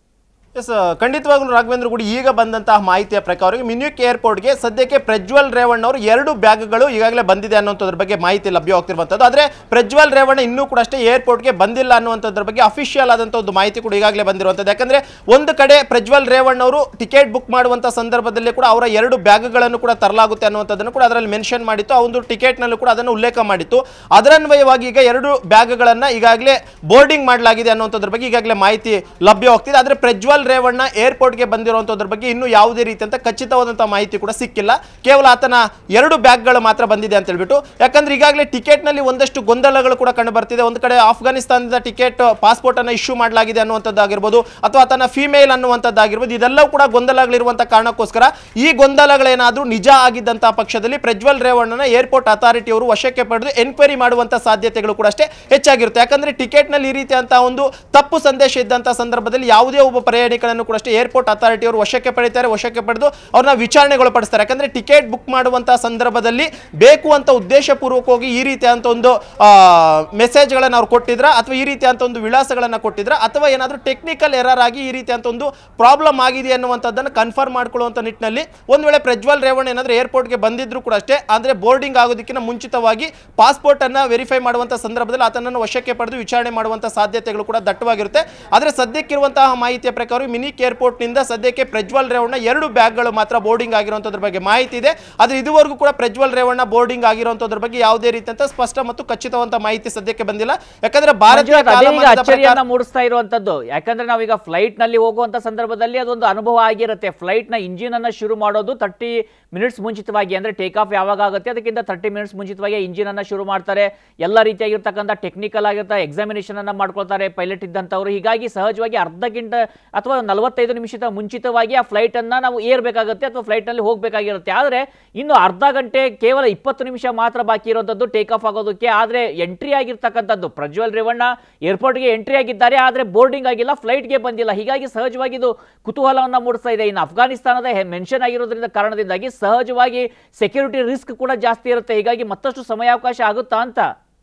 ಎಸ್ ಖಂಡಿತವಾಗ್ಲೂ ರಾಘವೇಂದ್ರ ಗುಡಿ ಈಗ ಬಂದಂತಹ ಮಾಹಿತಿಯ ಪ್ರಕಾರ ಮಿನ್ಯೂಕ್ ಏರ್ಪೋರ್ಟ್ಗೆ ಸದ್ಯಕ್ಕೆ ಪ್ರಜ್ವಲ್ ರೇವಣ್ಣ ಅವರು ಎರಡು ಬ್ಯಾಗ್ಗಳು ಈಗಾಗಲೇ ಬಂದಿದೆ ಅನ್ನೋಂಥದ್ರ ಬಗ್ಗೆ ಮಾಹಿತಿ ಲಭ್ಯವಾಗ್ತಿರುವಂಥದ್ದು ಆದರೆ ಪ್ರಜ್ವಲ್ ರೇವಣ್ಣ ಇನ್ನೂ ಕೂಡ ಅಷ್ಟೇ ಏರ್ಪೋರ್ಟ್ಗೆ ಬಂದಿಲ್ಲ ಅನ್ನುವಂಥದ್ರ ಬಗ್ಗೆ ಅಫಿಷಿಯಲ್ ಆದಂಥ ಒಂದು ಮಾಹಿತಿ ಕೂಡ ಈಗಾಗಲೇ ಬಂದಿರುವಂಥದ್ದು ಯಾಕಂದ್ರೆ ಒಂದು ಕಡೆ ಪ್ರಜ್ವಲ್ ರೇವಣ್ಣ ಅವರು ಟಿಕೆಟ್ ಬುಕ್ ಮಾಡುವಂಥ ಸಂದರ್ಭದಲ್ಲಿ ಕೂಡ ಅವರ ಎರಡು ಬ್ಯಾಗ್ಗಳನ್ನು ಕೂಡ ತರಲಾಗುತ್ತೆ ಅನ್ನುವಂಥದ್ದನ್ನು ಕೂಡ ಅದರಲ್ಲಿ ಮೆನ್ಷನ್ ಮಾಡಿತ್ತು ಆ ಒಂದು ಟಿಕೆಟ್ನಲ್ಲೂ ಕೂಡ ಅದನ್ನು ಉಲ್ಲೇಖ ಮಾಡಿತ್ತು ಅದರನ್ವಯವಾಗಿ ಈಗ ಎರಡು ಬ್ಯಾಗ್ಗಳನ್ನು ಈಗಾಗಲೇ ಬೋರ್ಡಿಂಗ್ ಮಾಡಲಾಗಿದೆ ಅನ್ನುವಂಥದ್ರ ಬಗ್ಗೆ ಈಗಾಗಲೇ ಮಾಹಿತಿ ಲಭ್ಯವಾಗ್ತಿದೆ ಆದರೆ ಪ್ರಜ್ವಲ್ ರೇವಣ್ಣ ಏರ್ಪೋರ್ಟ್ಗೆ ಬಂದಿರುವಂಥದ್ರ ಬಗ್ಗೆ ಇನ್ನೂ ಯಾವುದೇ ರೀತಿಯಂತ ಖಚಿತವಾದಂಥ ಮಾಹಿತಿ ಕೂಡ ಸಿಕ್ಕಿಲ್ಲ ಕೇವಲ ಆತನ ಎರಡು ಬ್ಯಾಗ್ಗಳು ಮಾತ್ರ ಬಂದಿದೆ ಅಂತ ಹೇಳ್ಬಿಟ್ಟು ಯಾಕಂದ್ರೆ ಈಗಾಗಲೇ ಟಿಕೆಟ್ನಲ್ಲಿ ಒಂದಷ್ಟು ಗೊಂದಲಗಳು ಕೂಡ ಕಂಡು ಬರ್ತಿದೆ ಒಂದು ಕಡೆ ಆಫ್ಘಾನಿಸ್ತಾನದ ಟಿಕೆಟ್ ಪಾಸ್ಪೋರ್ಟ್ ಅನ್ನು ಇಶ್ಯೂ ಮಾಡಲಾಗಿದೆ ಅನ್ನುವಂಥದ್ದಾಗಿರ್ಬೋದು ಅಥವಾ ಆತನ ಫಿಮೇಲ್ ಅನ್ನುವಂಥದ್ದಾಗಿರ್ಬೋದು ಇದೆಲ್ಲವೂ ಕೂಡ ಗೊಂದಲಗಳಿರುವಂಥ ಕಾರಣಕ್ಕೋಸ್ಕರ ಈ ಗೊಂದಲಗಳೇನಾದರೂ ನಿಜ ಆಗಿದ್ದಂತಹ ಪಕ್ಷದಲ್ಲಿ ಪ್ರಜ್ವಲ್ ರೇವಣ್ಣನ ಏರ್ಪೋರ್ಟ್ ಅಥಾರಿಟಿ ಅವರು ವಶಕ್ಕೆ ಪಡೆದು ಎನ್ಕ್ವೈರಿ ಮಾಡುವಂಥ ಸಾಧ್ಯತೆಗಳು ಕೂಡ ಅಷ್ಟೇ ಹೆಚ್ಚಾಗಿರುತ್ತೆ ಯಾಕಂದ್ರೆ ಟಿಕೆಟ್ನಲ್ಲಿ ಈ ರೀತಿಯಂತಹ ಒಂದು ತಪ್ಪು ಸಂದೇಶ ಇದ್ದಂಥ ಸಂದರ್ಭದಲ್ಲಿ ಯಾವುದೇ ಒಬ್ಬ ಪ್ರಯಾಣಿಕರನ್ನು ಕೂಡ ಅಷ್ಟೇ ಏರ್ಪೋರ್ಟ್ ಅಥಾರಿಟಿ ಅವರು ವಶಕ್ಕೆ ಪಡಿತಾರೆ ವಶಕ್ಕೆ ಪಡೆದು ಅವ್ರನ್ನ ವಿಚಾರಣೆಗೊಳಪಡಿಸ್ತಾರೆ ಯಾಕಂದ್ರೆ ಟಿಕೆಟ್ ಬುಕ್ ಮಾಡುವಂತಹ ಸಂದರ್ಭದಲ್ಲಿ ಬೇಕು ಅಂತ ಉದ್ದೇಶಪೂರ್ವಕವಾಗಿ ಈ ರೀತಿಯಂತ ಒಂದು ಮೆಸೇಜ್ಗಳನ್ನು ಅವ್ರು ಕೊಟ್ಟಿದ್ರ ಅಥವಾ ಈ ರೀತಿಯಂತ ಒಂದು ವಿಳಾಸಗಳನ್ನು ಕೊಟ್ಟಿದ್ರ ಅಥವಾ ಏನಾದರೂ ಟೆಕ್ನಿಕಲ್ ಎರರ್ ಆಗಿ ಈ ರೀತಿಯಂತ ಒಂದು ಪ್ರಾಬ್ಲಮ್ ಆಗಿದೆ ಅನ್ನುವಂಥದ್ದನ್ನು ಕನ್ಫರ್ಮ್ ಮಾಡ್ಕೊಳ್ಳುವಂಥ ನಿಟ್ಟಿನಲ್ಲಿ ಒಂದು ವೇಳೆ ಪ್ರಜ್ವಲ್ ರೇವಣ್ಣ ಏನಾದರೂ ಏರ್ಪೋರ್ಟ್ಗೆ ಬಂದಿದ್ರು ಕೂಡ ಅಷ್ಟೇ ಅಂದರೆ ಬೋರ್ಡಿಂಗ್ ಆಗೋದಕ್ಕಿಂತ ಮುಂಚಿತವಾಗಿ ಪಾಸ್ಪೋರ್ಟ್ ಅನ್ನ ವೆರಿಫೈ ಮಾಡುವಂಥ ಸಂದರ್ಭದಲ್ಲಿ ಆತನನ್ನು ವಶಕ್ಕೆ ಪಡೆದು ವಿಚಾರಣೆ ಮಾಡುವಂಥ ಸಾಧ್ಯತೆಗಳು ಕೂಡ ದಟ್ಟವಾಗಿರುತ್ತೆ ಆದರೆ ಸದ್ಯಕ್ಕಿರುವಂತಹ ಮಾಹಿತಿಯ ಪ್ರಕಾರ ಮಿನಿಕ್ ಏರ್ಪೋರ್ಟ್ನಿಂದ ಸದ್ಯಕ್ಕೆ ಪ್ರಜ್ವಲ್ ರೇವಣ್ಣ ಎರಡು ಬ್ಯಾಗ್ಗಳು ಮಾತ್ರ ಬೋರ್ಡಿಂಗ್ ಆಗಿರುವಂಥದ್ರ ಬಗ್ಗೆ ಮಾಹಿತಿ ಇದೆ ಆದರೆ ಇದುವರೆಗೂ ಕೂಡ ಪ್ರಜ್ವಲ್ ರೇವಣ್ಣ ಬೋರ್ಡಿಂಗ್ ಆಗಿರುವಂಥದ್ರ ಬಗ್ಗೆ ಯಾವುದೇ ರೀತಿಯಂತ ಸ್ಪಷ್ಟ ಮತ್ತು ಖಚಿತವಾದ ಮಾಹಿತಿ ಸದ್ಯಕ್ಕೆ ಬಂದಿಲ್ಲ ಯಾಕಂದ್ರೆ ಭಾರತೀಯ ಮಂಜುನಾಥ್, ಅದೇ ಈಗ ಕಾಲಮಾನದ ಪ್ರಕಾರ ಅಚ್ಚರಿಯನ್ನ ಮೂಡಿಸ್ತಾ ಇರುವಂತದ್ದು ಯಾಕಂದ್ರೆ ನಾವೀಗ ಫ್ಲೈಟ್ ನಲ್ಲಿ ಹೋಗುವಂತ ಸಂದರ್ಭದಲ್ಲಿ ಅದೊಂದು ಅನುಭವ ಆಗಿರುತ್ತೆ ಫ್ಲೈಟ್ ನ ಇಂಜಿನ್ ಅನ್ನ ಶುರು ಮಾಡೋದು ತರ್ಟಿ ಮಿನಿಟ್ಸ್ ಮುಂಚಿತವಾಗಿ ಅಂದ್ರೆ ಟೇಕ್ ಆಫ್ ಯಾವಾಗ ಆಗುತ್ತೆ ಅದಕ್ಕಿಂತ ತರ್ಟಿ ಮಿನಿಟ್ಸ್ ಮುಂಚಿತವಾಗಿ ಇಂಜಿನ್ ಅನ್ನ ಶುರು ಮಾಡ್ತಾರೆ ಎಲ್ಲ ರೀತಿಯಾಗಿರ್ತಕ್ಕಂಥ ಟೆಕ್ನಿಕಲ್ ಆಗಿರ್ತ ಎಕ್ಸಾಮಿನೇಷನ್ ಅನ್ನ ಮಾಡ್ಕೊಳ್ತಾರೆ ಪೈಲಟ್ ಇದ್ದಂಥವ್ರು ಹೀಗಾಗಿ ಸಹಜವಾಗಿ ಅರ್ಧಕ್ಕಿಂತ ಅಥವಾ ನಲವತ್ತೈದು ನಿಮಿಷದ ಮುಂಚಿತವಾಗಿ ಆ ಫ್ಲೈಟ್ ಅನ್ನ ನಾವು ಏರ್ಬೇಕಾಗುತ್ತೆ ಅಥವಾ ಫ್ಲೈಟ್ ನಲ್ಲಿ ಹೋಗ್ಬೇಕಾಗಿರುತ್ತೆ ಆದ್ರೆ ಇನ್ನು ಅರ್ಧ ಗಂಟೆ ಕೇವಲ ಇಪ್ಪತ್ತು ನಿಮಿಷ ಮಾತ್ರ ಬಾಕಿ ಇರುವಂತದ್ದು ಟೇಕ್ ಆಫ್ ಆಗೋದಕ್ಕೆ ಆದ್ರೆ ಎಂಟ್ರಿ ಆಗಿರ್ತಕ್ಕಂಥದ್ದು ಪ್ರಜ್ವಲ್ ರೇವಣ್ಣ ಏರ್ಪೋರ್ಟ್ಗೆ ಎಂಟ್ರಿ ಆಗಿದ್ದಾರೆ ಆದ್ರೆ ಬೋರ್ಡಿಂಗ್ ಆಗಿಲ್ಲ ಫ್ಲೈಟ್ಗೆ ಬಂದಿಲ್ಲ ಹೀಗಾಗಿ ಸಹಜವಾಗಿ ಇದು ಕುತೂಹಲವನ್ನ ಮೂಡಿಸ್ತಾ ಇದೆ ಇನ್ನು ಅಫ್ಘಾನಿಸ್ತಾನದ ಮೆನ್ಷನ್ ಆಗಿರೋದ್ರಿಂದ ಕಾರಣದಿಂದಾಗಿ ಸಹಜವಾಗಿ ಸೆಕ್ಯೂರಿಟಿ ರಿಸ್ಕ್ ಕೂಡ ಜಾಸ್ತಿ ಇರುತ್ತೆ ಹೀಗಾಗಿ ಮತ್ತಷ್ಟು ಸಮಯಾವಕಾಶ ಆಗುತ್ತಾ ಅಂತ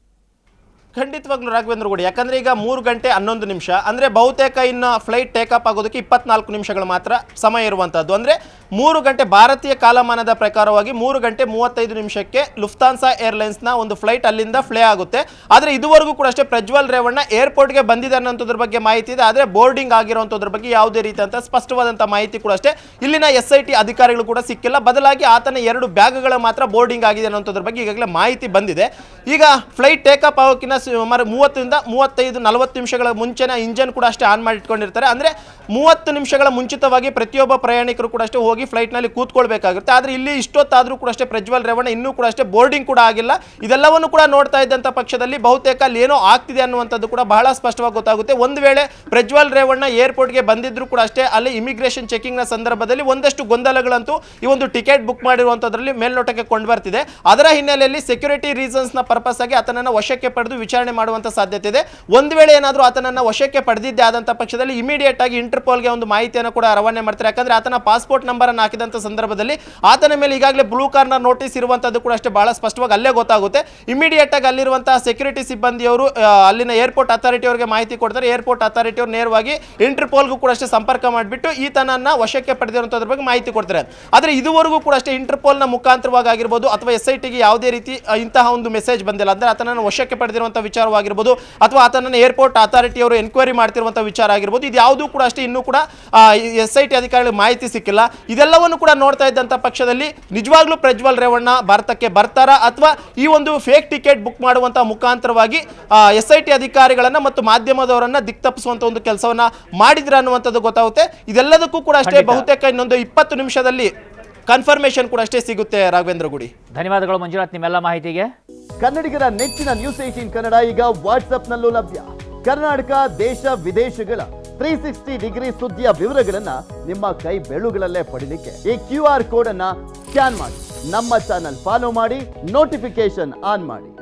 ಖಂಡಿತವಾಗ್ಲೂ ರಾಘವೇಂದ್ರ ಗುಡಿ ಯಾಕಂದ್ರೆ ಈಗ ಮೂರು ಗಂಟೆ ಹನ್ನೊಂದು ನಿಮಿಷ ಅಂದ್ರೆ ಬಹುತೇಕ ಇನ್ನು ಫ್ಲೈಟ್ ಟೇಕ್ ಅಪ್ ಆಗೋದಕ್ಕೆ ಇಪ್ಪತ್ನಾಲ್ಕು ನಿಮಿಷಗಳು ಮಾತ್ರ ಸಮಯ ಇರುವಂತದ್ದು ಅಂದ್ರೆ ಮೂರು ಗಂಟೆ ಭಾರತೀಯ ಕಾಲಮಾನದ ಪ್ರಕಾರವಾಗಿ ಮೂರು ಗಂಟೆ ಮೂವತ್ತೈದು ನಿಮಿಷಕ್ಕೆ ಲುಫ್ತಾನ್ಸಾ ಏರ್ಲೈನ್ಸ್ನ ಒಂದು ಫ್ಲೈಟ್ ಅಲ್ಲಿಂದ ಫ್ಲೇ ಆಗುತ್ತೆ ಆದರೆ ಇದುವರೆಗೂ ಕೂಡ ಅಷ್ಟೇ ಪ್ರಜ್ವಲ್ ರೇವಣ್ಣ ಏರ್ಪೋರ್ಟ್ಗೆ ಬಂದಿದೆ ಅನ್ನೋದ್ರ ಬಗ್ಗೆ ಮಾಹಿತಿ ಇದೆ ಆದರೆ ಬೋರ್ಡಿಂಗ್ ಆಗಿರುವಂಥದ್ರ ಬಗ್ಗೆ ಯಾವುದೇ ರೀತಿಯಂತ ಸ್ಪಷ್ಟವಾದಂಥ ಮಾಹಿತಿ ಕೂಡ ಅಷ್ಟೇ ಇಲ್ಲಿನ ಎಸ್ ಐ ಟಿ ಅಧಿಕಾರಿಗಳು ಕೂಡ ಸಿಕ್ಕಿಲ್ಲ ಬದಲಾಗಿ ಆತನ ಎರಡು ಬ್ಯಾಗ್ಗಳ ಮಾತ್ರ ಬೋರ್ಡಿಂಗ್ ಆಗಿದೆ ಅನ್ನೋದ್ರ ಬಗ್ಗೆ ಈಗಾಗಲೇ ಮಾಹಿತಿ ಬಂದಿದೆ ಈಗ ಫ್ಲೈಟ್ ಟೇಕ್ ಅಪ್ ಆಗೋಕ್ಕಿಂತ ಸುಮಾರು ಮೂವತ್ತರಿಂದ ಮೂವತ್ತೈದು ನಲವತ್ತು ನಿಮಿಷಗಳ ಮುಂಚೆನ ಇಂಜನ್ ಕೂಡ ಅಷ್ಟೇ ಆನ್ ಮಾಡಿ ಇಟ್ಕೊಂಡಿರ್ತಾರೆ ಅಂದರೆ ಮೂವತ್ತು ನಿಮಿಷಗಳ ಮುಂಚಿತವಾಗಿ ಪ್ರತಿಯೊಬ್ಬ ಪ್ರಯಾಣಿಕರು ಕೂಡ ಅಷ್ಟೇ ಹೋಗಿ ಫ್ಲೈಟ್ನಲ್ಲಿ ಕೂತ್ಕೊಳ್ಬೇಕಾಗುತ್ತೆ ಆದರೆ ಇಲ್ಲಿ ಇಷ್ಟೊತ್ತಾದರೂ ಕೂಡ ಅಷ್ಟೇ ಪ್ರಜ್ವಲ್ ರೇವಣ್ಣ ಇನ್ನೂ ಕೂಡ ಅಷ್ಟೇ ಬೋರ್ಡಿಂಗ್ ಕೂಡ ಆಗಿಲ್ಲ ಇದೆಲ್ಲವನ್ನು ಕೂಡ ನೋಡ್ತಾ ಇದ್ದಂಥ ಪಕ್ಷದಲ್ಲಿ ಬಹುತೇಕ ಅಲ್ಲಿ ಏನೋ ಆಗ್ತಿದೆ ಅನ್ನುವಂಥದ್ದು ಕೂಡ ಬಹಳ ಸ್ಪಷ್ಟವಾಗಿ ಗೊತ್ತಾಗುತ್ತೆ ಒಂದು ವೇಳೆ ಪ್ರಜ್ವಲ್ ರೇವಣ್ಣ ಏರ್ಪೋರ್ಟ್ಗೆ ಬಂದಿದ್ರು ಕೂಡ ಅಷ್ಟೇ ಅಲ್ಲಿ ಇಮಿಗ್ರೇಷನ್ ಚೆಕಿಂಗ್ನ ಸಂದರ್ಭದಲ್ಲಿ ಒಂದಷ್ಟು ಗೊಂದಲಗಳಂತೂ ಈ ಒಂದು ಟಿಕೆಟ್ ಬುಕ್ ಮಾಡಿರುವಂಥದ್ರಲ್ಲಿ ಮೇಲ್ನೋಟಕ್ಕೆ ಕೊಂಡು ಬರ್ತಿದೆ ಅದರ ಹಿನ್ನೆಲೆಯಲ್ಲಿ ಸೆಕ್ಯೂರಿಟಿ ರೀಸನ್ಸ್ನ ಪರ್ಪಸ್ ಆಗಿ ಆತನನ್ನು ವಶಕ್ಕೆ ಪಡೆದು ವಿಚಾರಣೆ ಮಾಡುವಂಥ ಸಾಧ್ಯತೆ ಇದೆ ಒಂದು ವೇಳೆ ಏನಾದರೂ ಆತನನ್ನು ವಶಕ್ಕೆ ಪಡೆದಿದ್ದೆ ಆದಂಥ ಪಕ್ಷದಲ್ಲಿ ಇಮಿಡಿಯೇಟ್ ಆಗಿ ಇಂಟರ್ಪೋಲ್ಗೆ ಒಂದು ಮಾಹಿತಿಯನ್ನು ಕೂಡ ರವಾನೆ ಮಾಡ್ತಾರೆ ಯಾಕಂದ್ರೆ ಆತನ ಪಾಸ್ಪೋರ್ಟ್ ನಂಬರ್ ಅನ್ನು ಹಾಕಿದಂಥ ಸಂದರ್ಭದಲ್ಲಿ ಆತನ ಮೇಲೆ ಈಗಾಗಲೇ ಬ್ಲೂ ಕಾರ್ನರ್ ನೋಟಿಸ್ ಇರುವಂಥದ್ದು ಕೂಡ ಅಷ್ಟೇ ಬಹಳ ಸ್ಪಷ್ಟವಾಗಿ ಅಲ್ಲೇ ಗೊತ್ತಾಗುತ್ತೆ ಇಮಿಡಿಯೇಟ್ ಆಗಿ ಅಲ್ಲಿರುವಂತಹ ಸೆಕ್ಯೂರಿಟಿ ಸಿಬ್ಬಂದಿಯವರು ಆ, ಅಲ್ಲಿನ ಏರ್ಪೋರ್ಟ್ ಅಥಾರಿಟಿ ಅವರಿಗೆ ಮಾಹಿತಿ ಕೊಡ್ತಾರೆ ಏರ್ಪೋರ್ಟ್ ಅಥಾರಿಟಿ ಅವರು ನೇರವಾಗಿ ಇಂಟರ್ಪೋಲ್ಗೂ ಕೂಡ ಅಷ್ಟೇ ಸಂಪರ್ಕ ಮಾಡಿಬಿಟ್ಟು ಈತನನ್ನ ವಶಕ್ಕೆ ಪಡೆದಿರುವಂಥದ್ರ ಬಗ್ಗೆ ಮಾಹಿತಿ ಕೊಡ್ತಾರೆ ಆದರೆ ಇದುವರೆಗೂ ಕೂಡ ಅಷ್ಟೇ ಇಂಟರ್ಪೋಲ್ನ ಮುಖಾಂತರವಾಗಿ ಆಗಿರ್ಬೋದು ಅಥವಾ ಎಸ್ ಐ ಟಿಗೆ ಯಾವುದೇ ರೀತಿ ಆ, ಇಂತಹ ಒಂದು ಮೆಸೇಜ್ ಬಂದಿಲ್ಲ ಅಂದರೆ ಆತನನ್ನು ವಶಕ್ಕೆ ಪಡೆದಿರುವಂಥ ವಿಚಾರವಾಗಿರ್ಬೋದು ಅಥವಾ ಆತನನ್ನು ಏರ್ಪೋರ್ಟ್ ಅಥಾರಿಟಿ ಅವರು ಎನ್ಕ್ವೈರಿ ಮಾಡ್ತಿರುವಂಥ ವಿಚಾರ ಆಗಿರ್ಬೋದು ಇದು ಯಾವುದೂ ಕೂಡ ಅಷ್ಟೇ ಇನ್ನೂ ಕೂಡ ಎಸ್ ಐ ಟಿ ಅಧಿಕಾರಿಗಳಿಗೆ ಮಾಹಿತಿ ಸಿಕ್ಕಿಲ್ಲ ಇದೆಲ್ಲವನ್ನು ಕೂಡ ನೋಡ್ತಾ ಇದ್ದಂಥ ಪಕ್ಷದಲ್ಲಿ ನಿಜವಾಗ್ಲೂ ಪ್ರಜ್ವಲ್ ರೇವಣ್ಣ ಭಾರತಕ್ಕೆ ಬರ್ತಾರಾ ಅಥವಾ ಈ ಒಂದು ಫೇಕ್ ಟಿಕೆಟ್ ಬುಕ್ ಮಾಡುವಂಥ ಮುಖಾಂತರವಾಗಿ ಎಸ್ ಐ ಟಿ ಅಧಿಕಾರಿಗಳನ್ನ ಮತ್ತು ಮಾಧ್ಯಮದವರನ್ನ ದಿಕ್ತಪ್ಪಿಸುವಂಥ ಒಂದು ಕೆಲಸವನ್ನ ಮಾಡಿದ್ರ ಅನ್ನುವಂಥದ್ದು ಗೊತ್ತಾಗುತ್ತೆ ಇದೆಲ್ಲದಕ್ಕೂ ಕೂಡ ಅಷ್ಟೇ ಖಂಡಿತ. ಬಹುತೇಕ ಇನ್ನೊಂದು ಇಪ್ಪತ್ತು ನಿಮಿಷದಲ್ಲಿ ಕನ್ಫರ್ಮೇಷನ್ ಕೂಡ ಅಷ್ಟೇ ಸಿಗುತ್ತೆ ರಾಘವೇಂದ್ರ ಗುಡಿ ಧನ್ಯವಾದಗಳು ಮಂಜುನಾಥ್ ನಿಮ್ಮೆಲ್ಲ ಮಾಹಿತಿಗೆ ಕನ್ನಡಿಗರ ನೆಚ್ಚಿನ ನ್ಯೂಸ್ ಏಟೀನ್ ಕನ್ನಡ ಈಗ ವಾಟ್ಸ್ಆಪ್ನಲ್ಲೂ ಲಭ್ಯ ಕರ್ನಾಟಕ ದೇಶ ವಿದೇಶಗಳ ತ್ರೀ ಸಿಕ್ಸ್ಟಿ ಡಿಗ್ರಿ ಸುದ್ದಿಯ ವಿವರಗಳನ್ನ ನಿಮ್ಮ ಕೈ ಬೆಳುಗಳಲ್ಲೇ ಪಡಿಲಿಕ್ಕೆ ಈ ಕ್ಯೂ ಆರ್ ಕೋಡ್ ಅನ್ನ ಸ್ಕ್ಯಾನ್ ಮಾಡಿ ನಮ್ಮ ಚಾನಲ್ ಫಾಲೋ ಮಾಡಿ ನೋಟಿಫಿಕೇಶನ್ ಆನ್ ಮಾಡಿ